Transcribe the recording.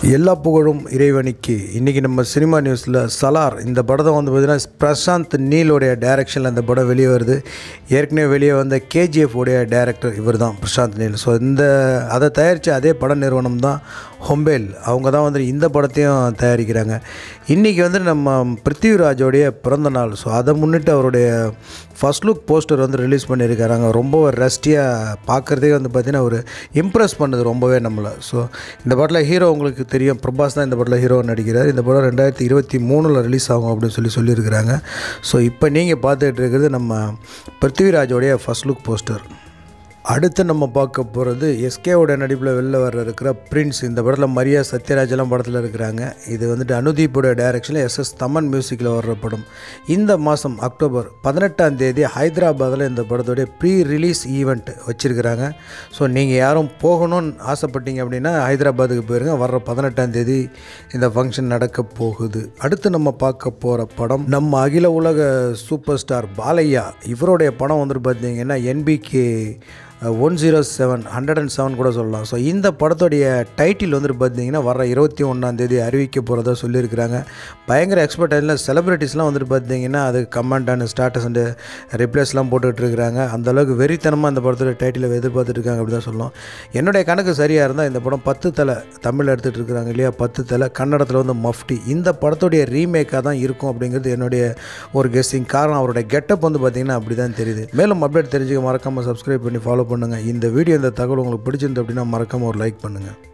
எல்லா புகழும் இறைவனுக்கு இன்றைக்கி நம்ம சினிமா நியூஸில் சலார் இந்த படத்தை வந்து பார்த்திங்கன்னா பிரசாந்த் நீலோடைய டைரக்ஷனில் அந்த படம் வெளியே வருது ஏற்கனவே வெளியே வந்த கேஜிஎஃப் உடைய டைரக்டர் இவர் தான் பிரசாந்த் நீல் ஸோ இந்த அதை தயாரித்த அதே பட நிறுவனம் தான் ஹொம்பேல் அவங்க தான் வந்து இந்த படத்தையும் தயாரிக்கிறாங்க இன்றைக்கி வந்து நம்ம பிருத்திவிராஜோடைய பிறந்த நாள் ஸோ அதை முன்னிட்டு அவருடைய ஃபர்ஸ்ட் லுக் போஸ்டர் வந்து ரிலீஸ் பண்ணியிருக்காங்க ரொம்ப ரஸ்டியாக பார்க்குறதே வந்து பார்த்திங்கன்னா ஒரு இம்ப்ரெஸ் பண்ணுது ரொம்பவே நம்மளை ஸோ இந்த படத்தில் ஹீரோ உங்களுக்கு தெரியும் பிரபாஸ் தான் இந்த படத்தில் ஹீரோ நடிக்கிறார் இந்த படம் ரெண்டாயிரத்தி இருபத்தி மூணில் ரிலீஸ் ஆகும் அப்படின்னு சொல்லி சொல்லியிருக்கிறாங்க ஸோ இப்போ நீங்கள் பார்த்துட்டு இருக்கிறது நம்ம பிருத்திவிராஜோடைய ஃபர்ஸ்ட் லுக் போஸ்டர் அடுத்து நம்ம பார்க்க போகிறது எஸ்கேவோட நடிப்பில் வெளில வர இருக்கிற பிரின்ஸ் இந்த படத்தில் மரியா சத்யராஜெல்லாம் படத்தில் இருக்கிறாங்க இது வந்துட்டு அனுதீப்போட டைரக்ஷனில் எஸ் எஸ் தமன் மியூசிக்கில் வர்ற படம் இந்த மாதம் அக்டோபர் பதினெட்டாம் தேதி ஹைதராபாத்தில் இந்த படத்தோடைய ப்ரீ ரிலீஸ் ஈவெண்ட் வச்சுருக்கிறாங்க ஸோ நீங்கள் யாரும் போகணும்னு ஆசைப்பட்டீங்க அப்படின்னா ஹைதராபாத்துக்கு போயிருங்க வர்ற பதினெட்டாம் தேதி இந்த ஃபங்க்ஷன் நடக்க போகுது அடுத்து நம்ம பார்க்க போகிற படம் நம்ம அகில உலக சூப்பர் ஸ்டார் பாலையா இவருடைய படம் வந்துட்டு பார்த்தீங்கன்னா NBK one zero seven hundred and seven கூட சொல்லலாம் ஸோ இந்த படத்துடைய டைட்டில் வந்துட்டு பார்த்தீங்கன்னா வர இருபத்தி ஒன்றாந்தேதி அறிவிக்க போகிறதா சொல்லியிருக்கிறாங்க பயங்கர எக்ஸ்பர்ட் இல்லை செலிப்ரிட்டிஸ்லாம் வந்துட்டு பார்த்தீங்கன்னா அது கமெண்ட் அண்ட் ஸ்டாட்டஸ் அண்டு ரிப்ளைஸ்லாம் போட்டுக்கிட்டு இருக்கிறாங்க அந்தளவுக்கு வெறித்தனமாக இந்த படத்துடைய டைட்டிலை எதிர்பார்த்துட்டு இருக்காங்க அப்படி தான் சொல்லலாம் என்னுடைய கணக்கு சரியாக இருந்தால் இந்த படம் பத்து தலை தமிழில் எடுத்துகிட்டு இருக்கிறாங்க இல்லையா பத்து தலை கன்னடத்தில் வந்து மஃப்டி இந்த படத்துடைய ரீமேக்காக தான் இருக்கும் அப்படிங்கிறது என்னுடைய ஒரு கெஸ்ஸிங் காரணம் அவருடைய கெட்டப் வந்து பார்த்திங்கன்னா அப்படி தான் தெரியுது மேலும் அப்டேட் தெரிஞ்சுக்க மறக்காமல் சப்ஸ்கிரைப் பண்ணி ஃபாலோ பண்ணுங்கள் இந்த வீடியோ இந்த தகவல் உங்களுக்கு பிடிச்சிருந்து அப்படின்னா மறக்காமல் ஒரு லைக் பண்ணுங்கள்